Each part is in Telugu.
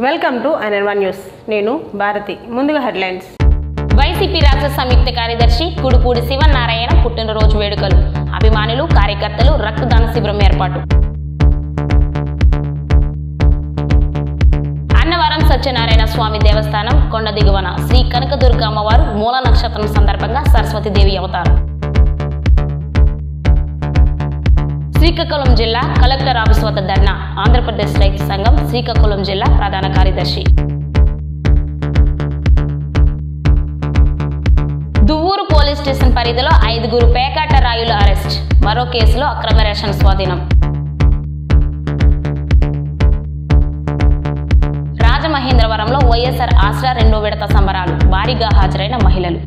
వెల్కమ్ టు వన్ న్యూస్ నేను భారతి ముందుగా హెడ్లైన్స్ వైసీపీ రాష్ట్ర సంయుక్త కార్యదర్శి కుడుపూడి శివనారాయణ పుట్టినరోజు వేడుకలు అభిమానులు కార్యకర్తలు రక్తదాన శిబిరం ఏర్పాటు అన్నవరం సత్యనారాయణ స్వామి దేవస్థానం కొండ దిగువన శ్రీ కనకదుర్గ అమ్మవారు మూల నక్షత్రం సందర్భంగా సరస్వతీదేవి అవతారం శ్రీకాకుళం జిల్లా కలెక్టర్ ఆఫీస్ వద్ద ధర్నా ఆంధ్రప్రదేశ్ రైతు సంఘం శ్రీకాకుళం జిల్లా ప్రధాన కార్యదర్శి దువ్వూరు పోలీస్ స్టేషన్ పరిధిలో ఐదుగురు పేకాట రాయుల అరెస్ట్ మరో కేసులో అక్రమ రేషన్ స్వాధీనం రాజమహేంద్రవరంలో వైఎస్ఆర్ ఆసరా రెండో విడత సంబరాలు భారీగా హాజరైన మహిళలు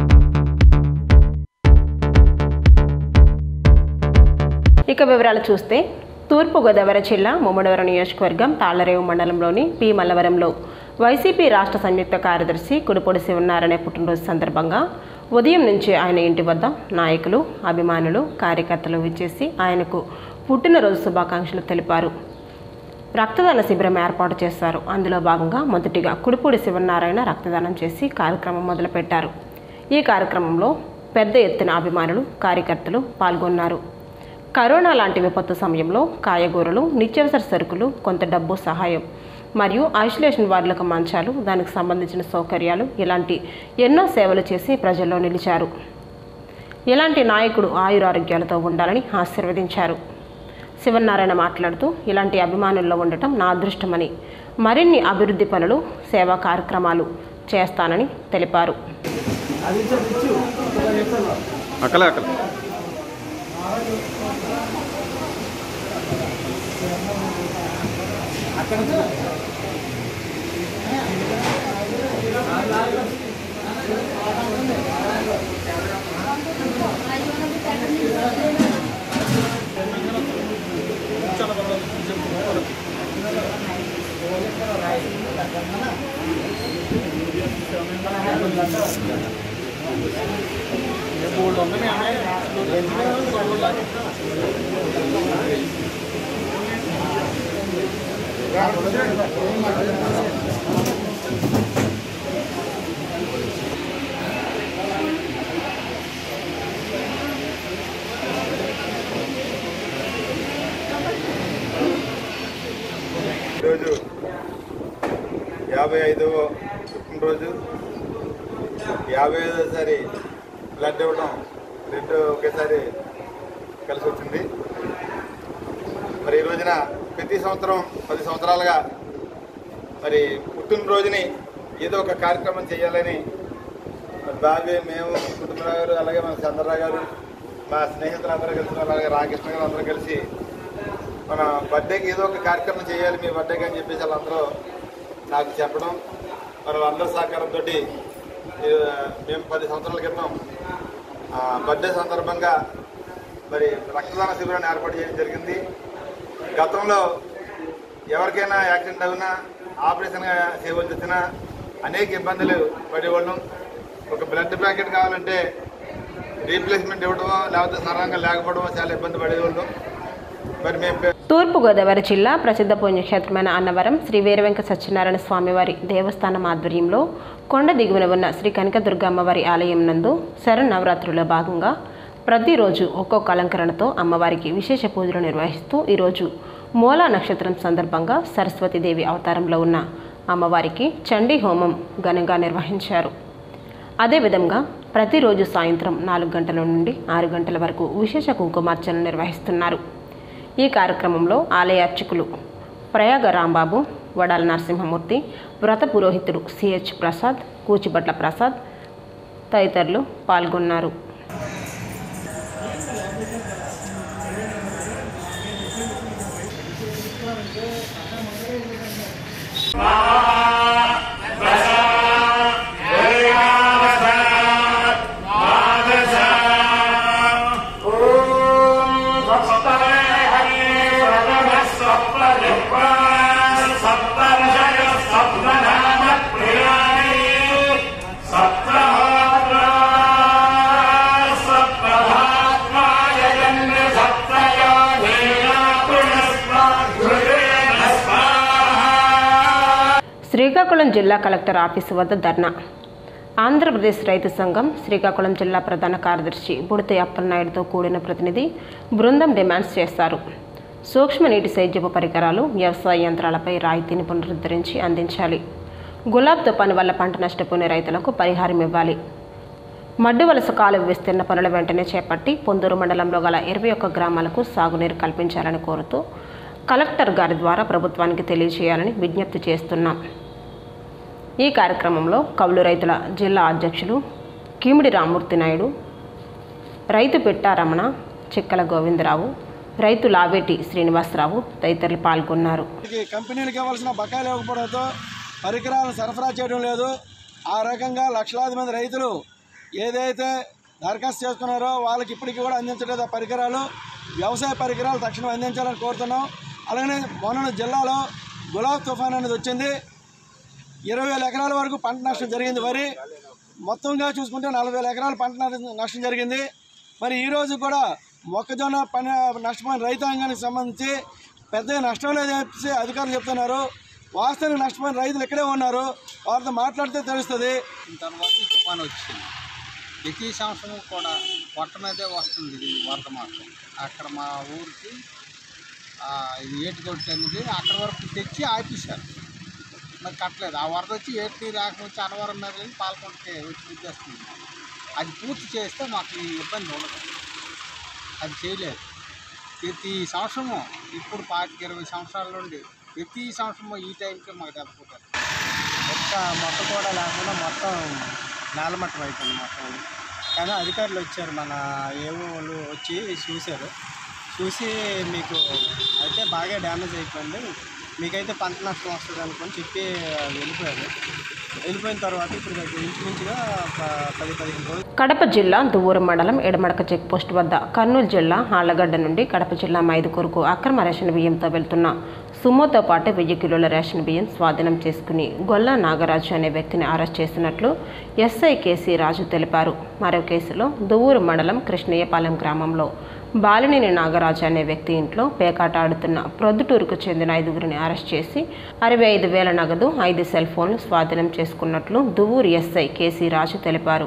ఇక వివరాలు చూస్తే తూర్పుగోదావరి జిల్లా ముమ్మడివరం నియోజకవర్గం తాళ్లరేవు మండలంలోని పి మల్లవరంలో వైసీపీ రాష్ట్ర సంయుక్త కార్యదర్శి కుడిపొడి శివనారాయణ పుట్టినరోజు సందర్భంగా ఉదయం నుంచి ఆయన ఇంటి వద్ద నాయకులు అభిమానులు కార్యకర్తలు విచ్చేసి ఆయనకు పుట్టినరోజు శుభాకాంక్షలు తెలిపారు రక్తదాన శిబిరం ఏర్పాటు చేశారు అందులో భాగంగా మొదటిగా కుడిపూడి శివనారాయణ రక్తదానం చేసి కార్యక్రమం మొదలుపెట్టారు ఈ కార్యక్రమంలో పెద్ద ఎత్తున అభిమానులు కార్యకర్తలు పాల్గొన్నారు కరోనా లాంటి విపత్తు సమయంలో కాయగూరలు నిత్యావసర సరుకులు కొంత డబ్బు సహాయం మరియు ఐసోలేషన్ వార్డులకు మంచాలు దానికి సంబంధించిన సౌకర్యాలు ఇలాంటి ఎన్నో సేవలు చేసి ప్రజల్లో నిలిచారు ఇలాంటి నాయకుడు ఆయురారోగ్యాలతో ఉండాలని ఆశీర్వదించారు శివనారాయణ మాట్లాడుతూ ఇలాంటి అభిమానుల్లో ఉండటం నా అదృష్టమని మరిన్ని అభివృద్ధి పనులు సేవా కార్యక్రమాలు చేస్తానని తెలిపారు అక్కలే అక్కలే ఈరోజు యాభై ఐదవ పుట్టినరోజు యాభై ఐదోసారి బ్లడ్ ఇవ్వడం రెండు ఒకేసారి కలిసి వచ్చింది మరి ఈ రోజున ప్రతి సంవత్సరం పది సంవత్సరాలుగా మరి పుట్టినరోజుని ఏదో ఒక కార్యక్రమం చేయాలని మరి బాబీ మేము కుటుంబరావు గారు అలాగే మన చంద్రరావు గారు మా స్నేహితులు అందరూ కలిసి అలాగే రామకృష్ణ గారు అందరూ కలిసి మన బర్త్డేకి ఏదో ఒక కార్యక్రమం చేయాలి మీ బర్త్డేకి అని చెప్పేసి వాళ్ళందరూ నాకు చెప్పడం మరి అందరి సహకారంతో మేము పది సంవత్సరాల క్రితం ఆ, బర్త్డే సందర్భంగా మరి రక్తదాన శిబిరాన్ని ఏర్పాటు చేయడం జరిగింది గతంలో ఎవరికైనా యాక్సిడెంట్ అయినా ఆపరేషన్గా చేయవలసి వచ్చినా అనేక ఇబ్బందులు పడేవాళ్ళం ఒక బ్లడ్ ప్యాకెట్ కావాలంటే రీప్లేస్మెంట్ ఇవ్వడమో లేకపోతే సరంగా లేకపోవడమో చాలా ఇబ్బంది పడేవాళ్ళం మరి మేము పే- తూర్పుగోదావరి జిల్లా ప్రసిద్ధ పుణ్యక్షేత్రమైన అన్నవరం శ్రీ వీరవెంక సత్యనారాయణ స్వామివారి దేవస్థానం ఆధ్వర్యంలో కొండ దిగువన ఉన్న శ్రీ కనకదుర్గ అమ్మవారి ఆలయం నందు శరన్నవరాత్రుల భాగంగా ప్రతిరోజు ఒక్కొక్క అలంకరణతో అమ్మవారికి విశేష పూజలు నిర్వహిస్తూ ఈరోజు మూలా నక్షత్రం సందర్భంగా సరస్వతీదేవి అవతారంలో ఉన్న అమ్మవారికి చండీ హోమం ఘనంగా నిర్వహించారు అదేవిధంగా ప్రతిరోజు సాయంత్రం నాలుగు గంటల నుండి ఆరు గంటల వరకు విశేష కుంకుమార్చన నిర్వహిస్తున్నారు ఈ కార్యక్రమంలో ఆలయ అర్చకులు ప్రయాగ రాంబాబు వడాల నరసింహమూర్తి వ్రత పురోహితుడు సిహెచ్ ప్రసాద్ కూచిబట్ల ప్రసాద్ తదితరులు పాల్గొన్నారు సప్తహోత్రా శ్రీకాకుళం జిల్లా కలెక్టర్ ఆఫీసు వద్ద ధర్నా ఆంధ్రప్రదేశ్ రైతు సంఘం శ్రీకాకుళం జిల్లా ప్రధాన కార్యదర్శి బుడితే అప్పలనాయుడుతో కూడిన ప్రతినిధి బృందం డిమాండ్స్ చేస్తారు సూక్ష్మ నీటి సేద్యపు పరికరాలు వ్యవసాయ యంత్రాలపై రాయితీని పునరుద్ధరించి అందించాలి గులాబ్ తుపాను వల్ల పంట నష్టపోయిన రైతులకు పరిహారం ఇవ్వాలి మడ్డు వలస కాలువ విస్తీర్ణ పనుల వెంటనే చేపట్టి పొందూరు మండలంలో గల ఇరవై ఒక్క గ్రామాలకు సాగునీరు కల్పించాలని కోరుతూ కలెక్టర్ గారి ద్వారా ప్రభుత్వానికి తెలియజేయాలని విజ్ఞప్తి చేస్తున్నాం ఈ కార్యక్రమంలో కౌలు రైతుల జిల్లా అధ్యక్షులు కీమిడి రామూర్తి నాయుడు రైతు పెట్టారమణ చిక్కల గోవిందరావు రైతు లావేటి శ్రీనివాసరావు తదితరులు పాల్గొన్నారు ఈ కంపెనీలకు ఇవ్వాల్సిన బకాయిలు ఇవ్వకపోవడంతో పరికరాలను సరఫరా చేయడం లేదు ఆ రకంగా లక్షలాది మంది రైతులు ఏదైతే దరఖాస్తు చేసుకున్నారో వాళ్ళకి ఇప్పటికీ కూడా అందించలేదు ఆ పరికరాలు వ్యవసాయ పరికరాలు తక్షణం అందించాలని కోరుతున్నాం అలాగే మొన్న జిల్లాలో గులాబ్ తుఫాన్ అనేది వచ్చింది ఇరవై వేల ఎకరాల వరకు పంట నష్టం జరిగింది వరి మొత్తంగా చూసుకుంటే నలభై వేల ఎకరాల పంట నష్ట- నష్టం జరిగింది మరి ఈ రోజు కూడా మొక్కజొన్న పని నష్టపోయిన రైతాంగానికి సంబంధించి పెద్ద నష్టం లేదని చెప్పేసి అధికారులు చెప్తున్నారు వాస్తవానికి నష్టపోయిన రైతులు ఇక్కడే ఉన్నారు వారితో మాట్లాడితే తెలుస్తుంది తర్వాత ఈ తుఫాన్ వచ్చింది ప్రతి సంవత్సరం కూడా పొట్ట మీదే వస్తుంది ఇది వరద మాత్రం అక్కడ మా ఊరికి ఆ, ఇది ఏటుకొట్టు అనేది అక్కడ వరకు తెచ్చి ఆపేశారు మరి కట్టలేదు ఆ వరద వచ్చి ఏటి రాక వచ్చి అనవరం మీద వెళ్ళి పాల్గొంటే వచ్చి గుద్దేస్తుంది అది పూర్తి చేస్తే మాకు ఈ ఇబ్బంది ఉండదు అది చేయలేదు ప్రతి సంవత్సరము ఇప్పుడు పాతిక ఇరవై సంవత్సరాల నుండి ప్రతి సంవత్సరము ఈ టైంకి మాకు దెబ్బకుంటారు ఒక్క మొక్క కూడా లేకుండా మొత్తం నేలమట్టం అయిపోయింది మొత్తం కానీ అధికారులు వచ్చారు మన ఏవో వాళ్ళు వచ్చి చూశారు చూసి మీకు అయితే బాగా డ్యామేజ్ అయిపోయింది మీకైతే పంట నష్టం వస్తుంది అనుకొని చెప్పి వెళ్ళిపోయారు వెళ్ళిపోయిన తర్వాత ఇప్పుడు దగ్గర ఇంచుమించుగా ఒక పది పదిహేను రోజులు కడప జిల్లా దువ్వూరు మండలం ఎడమడక చెక్ పోస్ట్ వద్ద కర్నూలు జిల్లా ఆళ్లగడ్డ నుండి కడప జిల్లా మైదుకూరుకు అక్రమ రేషన్ బియ్యంతో వెళ్తున్న సుమోతో పాటు వెయ్యి కిలోల రేషన్ బియ్యం స్వాధీనం చేసుకుని గొల్లా నాగరాజు అనే వ్యక్తిని అరెస్ట్ చేసినట్లు ఎస్ఐ కేసీ రాజు తెలిపారు మరో కేసులో దువ్వూరు మండలం కృష్ణయ్యపాలెం గ్రామంలో బాలినేని నాగరాజు అనే వ్యక్తి ఇంట్లో పేకాట ఆడుతున్న ప్రొద్దుటూరుకు చెందిన ఐదుగురిని అరెస్ట్ చేసి అరవై ఐదు వేల నగదు ఐదు సెల్ ఫోన్లు స్వాధీనం చేసుకున్నట్లు దువ్వూరు ఎస్ఐ కేసీ రాజు తెలిపారు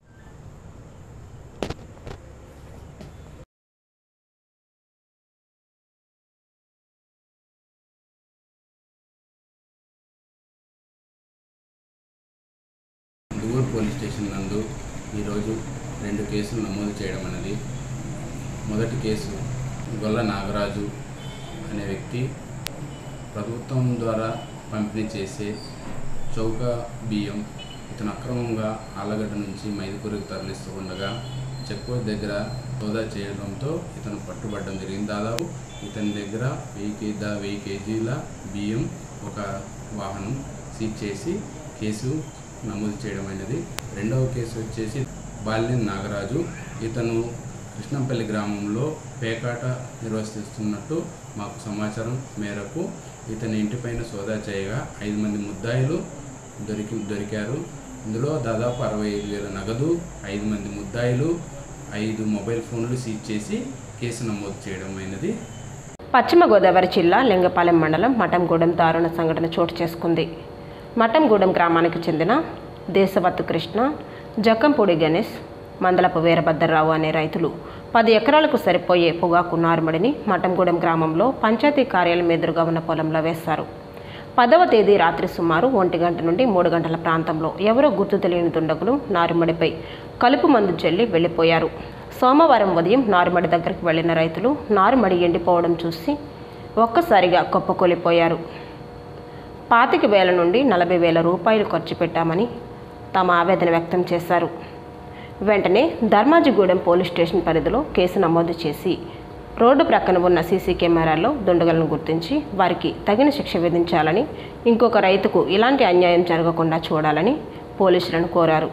దువ్వూరు పోలీస్ స్టేషన్ నందు ఈరోజు రెండు కేసులు నమోదు చేయడం అనేది మొదటి కేసు గొల్ల నాగరాజు అనే వ్యక్తి ప్రభుత్వం ద్వారా పంపిణీ చేసే చౌక బియ్యం ఇతను అక్రమంగా ఆలగడ్డ నుంచి మైదుకూరుకు తరలిస్తూ ఉండగా చెక్పోస్ట్ దగ్గర సోదా చేయడంతో ఇతను పట్టుబడడం జరిగింది దాదాపు ఇతని దగ్గర వెయ్యి కేజీ వెయ్యి కేజీల బియ్యం ఒక వాహనం సీజ్ చేసి కేసు నమోదు చేయడం అనేది రెండవ కేసు వచ్చేసి బాల్యం నాగరాజు ఇతను కృష్ణంపల్లి గ్రామంలో పేకాట నిర్వహిస్తున్నట్టు మాకు సమాచారం మేరకు ఇతని ఇంటిపైన సోదా చేయగా ఐదు మంది ముద్దాయిలు దొరికి దొరికారు ఇందులో దాదాపు అరవై ఐదు వేల నగదు ఐదు మంది ముద్దాయిలు ఐదు మొబైల్ ఫోన్లు సీజ్ చేసి కేసు నమోదు చేయడం అయినది పశ్చిమ గోదావరి జిల్లా లింగపాలెం మండలం మఠంగూడెం దారుణ సంఘటన చోటు చేసుకుంది మఠంగూడెం గ్రామానికి చెందిన దేశవత్తు కృష్ణ జక్కంపూడి గణేష్ మందలపు వీరభద్రరావు అనే రైతులు పది ఎకరాలకు సరిపోయే పొగాకు నారుమడిని మఠంగూడెం గ్రామంలో పంచాయతీ కార్యాలయం ఎదురుగా ఉన్న పొలంలో వేశారు పదవ తేదీ రాత్రి సుమారు ఒంటి గంట నుండి మూడు గంటల ప్రాంతంలో ఎవరో గుర్తు తెలియని దుండగులు నారుమడిపై కలుపు మందు జల్లి వెళ్ళిపోయారు సోమవారం ఉదయం నారుమడి దగ్గరికి వెళ్లిన రైతులు నారుమడి ఎండిపోవడం చూసి ఒక్కసారిగా కుప్పకూలిపోయారు పాతిక వేల నుండి నలభై వేల రూపాయలు ఖర్చు పెట్టామని తమ ఆవేదన వ్యక్తం చేశారు వెంటనే ధర్మాజిగూడెం పోలీస్ స్టేషన్ పరిధిలో కేసు నమోదు చేసి రోడ్డు ప్రక్కన ఉన్న సీసీ కెమెరాల్లో దుండగులను గుర్తించి వారికి తగిన శిక్ష విధించాలని ఇంకొక రైతుకు ఇలాంటి అన్యాయం జరగకుండా చూడాలని పోలీసులను కోరారు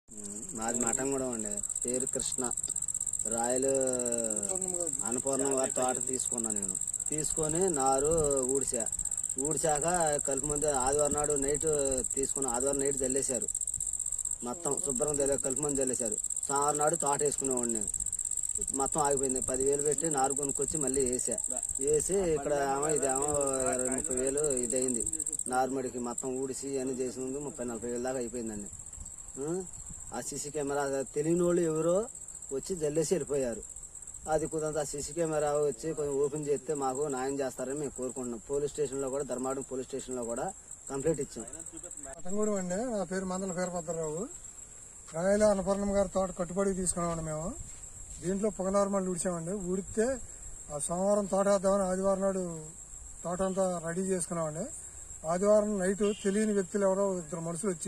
నాది మఠం కూడా ఉండే పేరు కృష్ణ రాయలు అన్నపూర్ణ వారి తోట తీసుకున్నా నేను తీసుకొని నారు ఊడిసా ఊడిసాక కలుపు మంది ఆదివారం నాడు నైట్ తీసుకున్న ఆదివారం నైట్ చల్లేశారు మొత్తం శుభ్రంగా చల్లే కలుపు మంది చల్లేశారు సోమవారం నాడు తోట వేసుకునేవాడిని నేను మొత్తం ఆగిపోయింది పదివేలు పెట్టి నారు కొనుక్కొచ్చి మళ్ళీ వేసా వేసి ఇక్కడ ఏమో ఇదేమో ఇరవై ముప్పై వేలు ఇది అయింది నార్మడికి మొత్తం ఊడిసి అన్ని చేసినందుకు ముప్పై నలభై వేలు దాకా అయిపోయిందండి ఆ? ఆ సీసీ కెమెరా తెలియని వాళ్ళు ఎవరో వచ్చి జల్లేసి వెళ్ళిపోయారు అది కుదంత ఆ సీసీ కెమెరా వచ్చి కొంచెం ఓపెన్ చేస్తే మాకు న్యాయం చేస్తారని మేము కోరుకుంటున్నాం పోలీస్ స్టేషన్లో కూడా ధర్మాడం పోలీస్ స్టేషన్లో కూడా కంప్లైంట్ ఇచ్చాం పతంగూడెం అండి నా పేరు మందల వీరభద్రరావు రాయల అన్నపూర్ణమ్మ గారి తోట కట్టుబడికి తీసుకున్నామండి మేము దీంట్లో పొగనార్మల్ ఊడ్చామండి ఊడితే ఆ సోమవారం తోట వేద్దామని ఆదివారం నాడు తోట అంతా రెడీ చేసుకున్నామండి ఆదివారం నైట్ తెలియని వ్యక్తులు ఎవరో ఇద్దరు మనుషులు వచ్చి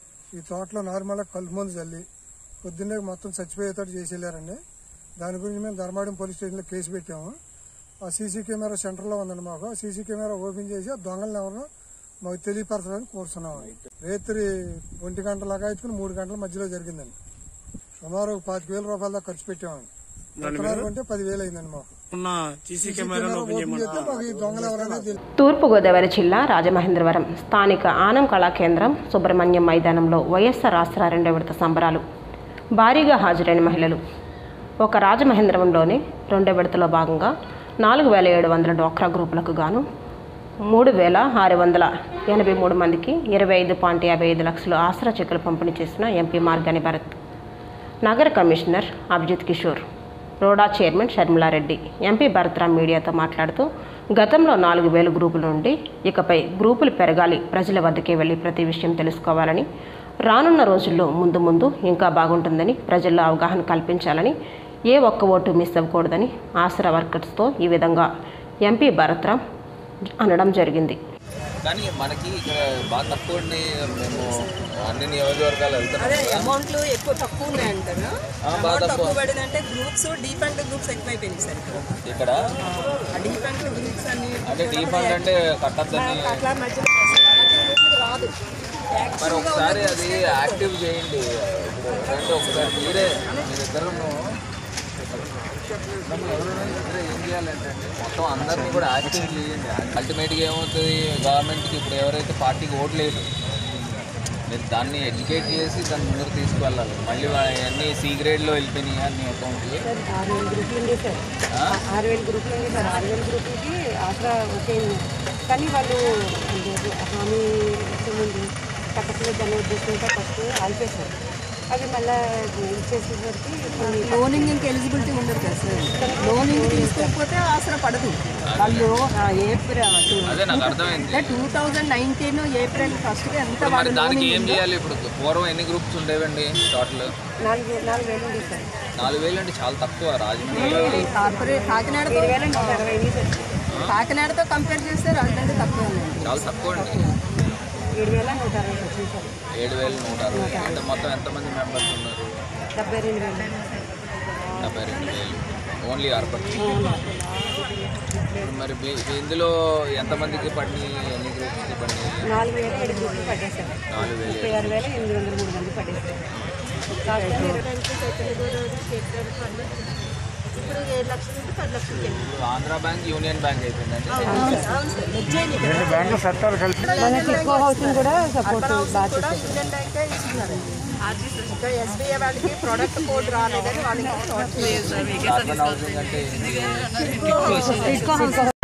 ఈ తోటలో నార్మల్గా కలుపు మందు చల్లి పొద్దున్నే మొత్తం చచ్చిపోయేటట్టు చేసి వెళ్ళారండి దాని గురించి మేము ధర్మాడం పోలీస్ స్టేషన్లో కేసు పెట్టాము ఆ సీసీ కెమెరా సెంటర్లో ఉందండి మాకు ఆ సీసీ కెమెరా ఓపెన్ చేసి ఆ దొంగలను ఎవరో మాకు తెలియపరచాలని కోరుతున్నాం రేత్రి ఒంటి గంట లాగా ఎత్తుకుని మూడు గంటల మధ్యలో జరిగిందండి సుమారు ఒక పాతిక వేల రూపాయల దాకా ఖర్చు పెట్టామండి ఎకరానికి కొంటే పదివేలు అయిందండి మాకు సీసీ కెమెరా ఓపెన్ చేస్తే మాకు ఈ దొంగలు ఎవరైనా తెలియదు తూర్పుగోదావరి జిల్లా రాజమహేంద్రవరం స్థానిక ఆనం కళా కేంద్రం సుబ్రహ్మణ్యం మైదానంలో వైఎస్ఆర్ ఆసరా రెండో విడత సంబరాలు భారీగా హాజరైన మహిళలు ఒక రాజమహేంద్రవరంలోని రెండో విడతలో భాగంగా నాలుగు వేల ఏడు వందల డ్వాక్రా గ్రూపులకు గాను మూడు వేల ఆరు వందల ఎనభై మూడు మందికి ఇరవై ఐదు పాయింట్ యాభై ఐదు లక్షలు ఆసరా చెక్కులు పంపిణీ చేసిన ఎంపీ మార్గాని భరత్ నగర commissioner Abhijit Kishore Roda chairman Sharmila Reddy MP Bharatram మీడియాతో మాట్లాడుతూ గతంలో నాలుగు వేల గ్రూపుల నుండి ఇకపై గ్రూపులు పెరగాలి ప్రజల వద్దకే వెళ్ళి ప్రతి విషయం తెలుసుకోవాలని రానున్న రోజుల్లో ముందు ముందు ఇంకా బాగుంటుందని ప్రజల్లో అవగాహన కల్పించాలని ఏ ఒక్క ఓటు మిస్ అవ్వకూడదని ఆసరా వర్కర్స్తో ఈ విధంగా ఎంపీ భరత్రామ్ అనడం జరిగింది కానీ మనకి ఇక్కడ బాగా తక్కువ ఉండి మేము అన్ని నియోజకవర్గాలు వెళ్తున్నాం అదే కదా. అమౌంట్లు ఎక్కువ తక్కువ ఉన్నాయి అంటారా ఆ, బాగా అమౌంట్ తక్కువ. తక్కువ పడిందంటే గ్రూప్స్ డీఫండ్ గ్రూప్స్ ఎక్కువైపోయినాయి సార్ ఇక్కడ ఇక్కడ ఆ డీఫండ్ గ్రూప్స్ అన్ని అంటే డీఫండ్ అంటే కట్టద్దని అట్లా మధ్యలో ప్రతి గ్రూప్కి రాదు మరి ఒకసారి అది యాక్టివ్ చేయండి ఇప్పుడు అంటే ఒకసారి మీరే మీరిద్దరు ఎవరైనా ఇద్దరు ఏం చేయాలంటే మొత్తం అందరినీ కూడా యాక్టివ్ చేయండి అల్టిమేట్గా ఏమవుతుంది గవర్నమెంట్కి ఇప్పుడు ఎవరైతే పార్టీకి ఓట్లేదు మీరు దాన్ని ఎడ్యుకేట్ చేసి దాన్ని ముందుకు తీసుకువెళ్ళాలి మళ్ళీ అన్ని సి గ్రేడ్లో వెళ్ళిపోయినాయి అన్ని అకౌంట్లు ఆరు వేల గ్రూపులు ఉంది సార్ ఆరు వేల గ్రూపులు ఉంది సార్ ఆరు వేల గ్రూపులకి ఆసరా ఓకే అయింది. కానీ వాళ్ళు అంటే హామీ ఇచ్చే ముందు కట్టలేదు అనే ఉద్దేశంతో ఫస్ట్ ఆగిపోయారు అవి మళ్ళీ ఇచ్చేసేసరికి కొన్ని లోనింగ్ ఇంకా ఎలిజిబిలిటీ ఉండదు కదా సార్ లోనింగ్ తీసుకోకపోతే ఆసరా పడదు వాళ్ళు ఆ, ఏప్రిల్ అదే నాకు అర్థమైంది two thousand nineteen April first ఎంత ఇప్పుడు మరి వాళ్ళు దానికి లోనింగ్ ఏం ఉందో, చేయాలి ఇప్పుడు పూర్వం ఎన్ని గ్రూప్స్ ఉండేవండి టోటల్ నాలుగు నాలుగు వేలు ఉంది సార్ నాలుగు వేలు అంటే చాలా తక్కువ రాజమండ్రి కార్పొరేట్ కాకినాడతో ఏడు వేల నూట అరవై ఎనిమిది సార్ కాకినాడతో కంపేర్ చేస్తే రాజమండ్రి తక్కువ ఉందండి చాలా తక్కువ అండి ఏడు వేల నూట అరవై వచ్చింది సార్ ఏడు వేలు నూట అరవై అంటే మొత్తం ఎంతమంది మెంబర్స్ ఉన్నారు డెబ్బై రెండు వేలు డెబ్బై రెండు వేలు ఓన్లీ అర్బన్ ఇప్పుడు మరి మీ- మీ ఇందులో ఎంతమందికి పడి ఎన్ని గ్రూప్స్కి పడి నాలుగు వేల ఏడు గ్రూపులు పడ్డాయి సార్ నాలుగు వేలు ముప్పై ఆరు వేల ఎనిమిది వందల మూడు మంది పడ్డాయి సార్ ఇప్పుడు ఏడు లక్షల నుండి పది లక్షలకి వెళ్ళింది ఇప్పుడు ఆంధ్ర బ్యాంక్ యూనియన్ బ్యాంక్ అయిపోయిందండి మనకి ఎక్కువ హౌసింగ్ కూడా సపోర్ట్ బాగా కూడా చేశారు యూనియన్ బ్యాంకే ఇస్తున్నారు ఇంకా ఎస్బీఐ వాళ్ళకి ప్రొడక్ట్ కోడ్ రాలేదని వాళ్ళకి అర్బన్ హౌసింగ్ అంటే ఏంటి? ఎక్కువ హౌసింగ్